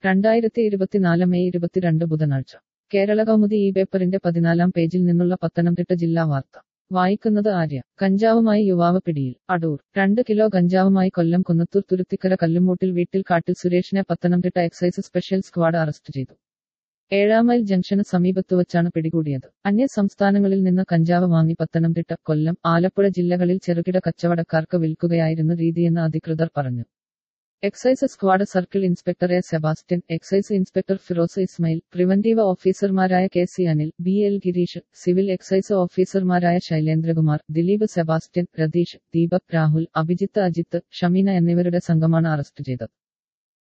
രണ്ടായിരത്തി ഇരുപത്തിനാല് മെയ് ഇരുപത്തിരണ്ട് ബുധനാഴ്ച കേരള കൗമുദി ഈ പേപ്പറിന്റെ പതിനാലാം പേജിൽ നിന്നുള്ള പത്തനംതിട്ട ജില്ലാ വാർത്ത വായിക്കുന്നത് ആര്യ കഞ്ചാവുമായി യുവാവ് പിടിയിൽ അടൂർ രണ്ട് കിലോ കഞ്ചാവുമായി കൊല്ലം കുന്നത്തൂർ തുരുത്തിക്കര കല്ലുമൂട്ടിൽ വീട്ടിൽ കാട്ടിൽ സുരേഷിനെ Pathanamthitta excise special squad arrest ചെയ്തു ഏഴാമൈൽ ജംഗ്ഷന് സമീപത്ത് വച്ചാണ് പിടികൂടിയത് അന്യ സംസ്ഥാനങ്ങളിൽ നിന്ന് കഞ്ചാവ് വാങ്ങി പത്തനംതിട്ട കൊല്ലം ആലപ്പുഴ ജില്ലകളിൽ ചെറുകിട കച്ചവടക്കാർക്ക് വിൽക്കുകയായിരുന്നു രീതിയെന്ന് അധികൃതർ പറഞ്ഞു excise squad circle inspector A Sebastian excise inspector Firoz Ismail preventive ഓഫീസർമാരായ K C Anil B L Girish civil excise ഓഫീസർമാരായ ശൈലേന്ദ്രകുമാർ ദിലീപ് സെബാസ്റ്റ്യൻ രതീഷ് ദീപക് രാഹുൽ അഭിജിത്ത് അജിത്ത് ഷമീന എന്നിവരുടെ സംഘമാണ് അറസ്റ്റ് ചെയ്തത്